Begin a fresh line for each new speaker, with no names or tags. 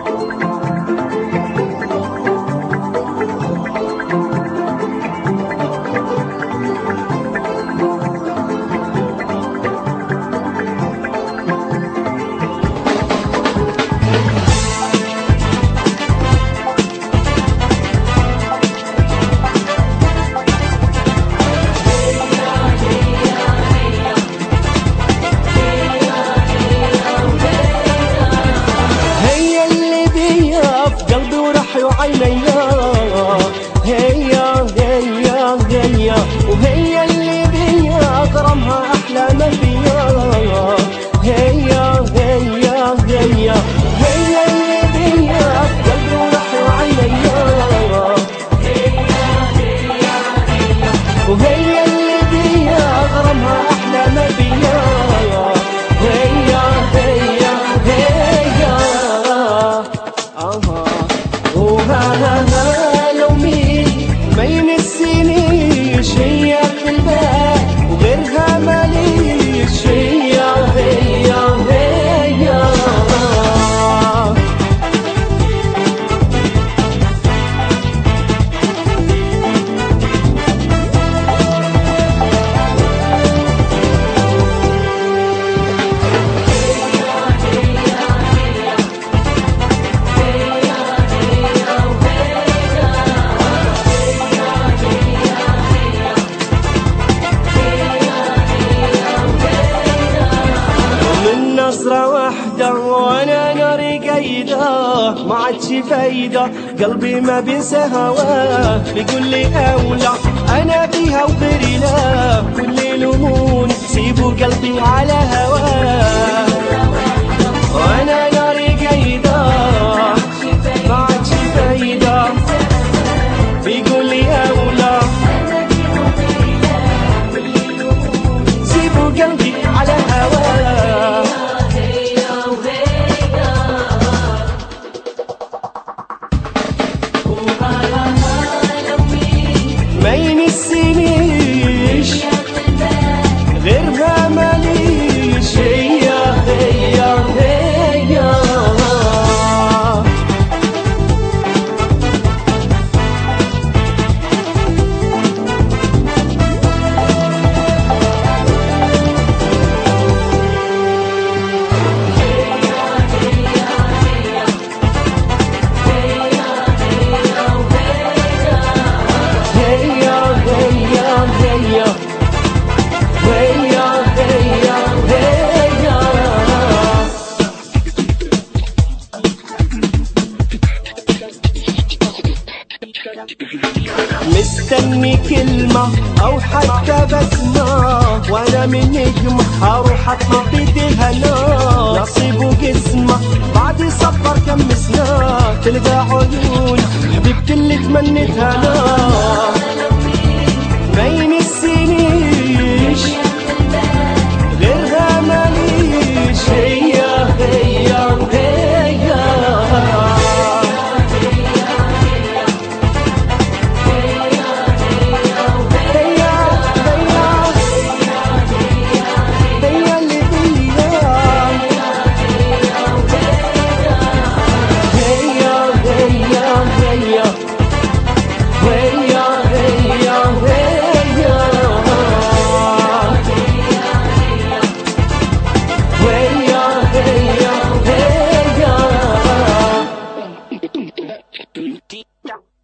هي اللي بيا في قلبي وروحي وعيني هي هي هي وهي اللي بيا اغرمها احلى ما فيا هي هي هي هي اللي بيا في قلبي وروحي وعيني وهي اللي بيا اغرمها احلى ما بيا هي هي هي اها وها لو مين ما ينسينيش هي في البال وغيرها ماليش هي هي هي من نصرة واحدة وانا ناري قايدة ما عادش فايدة قلبي ما بينسى هواه بيقول لي اولى انا فيها وغيري لا كل يلوموني سيبوا قلبي على هواه وانا ناري قايدة ما عادش فايدة بيقول لي اولى سيبوا قلبي على هواه ما ينسينيش غيرها ماليش هي هي هي هي هي هي هي هي هي مستني كلمة أو حتى بسمة وأنا من نجمة هروح أطلع بيدي الهنا نصيب وقسمة بعد صبر كم سنة تلقى عيون حبيبتي اللي تمنيتها أنا ما ينسينيش غيرها ماليش هي هي هي هي هي اللي بيا هي هي هي هي هي هي هي هي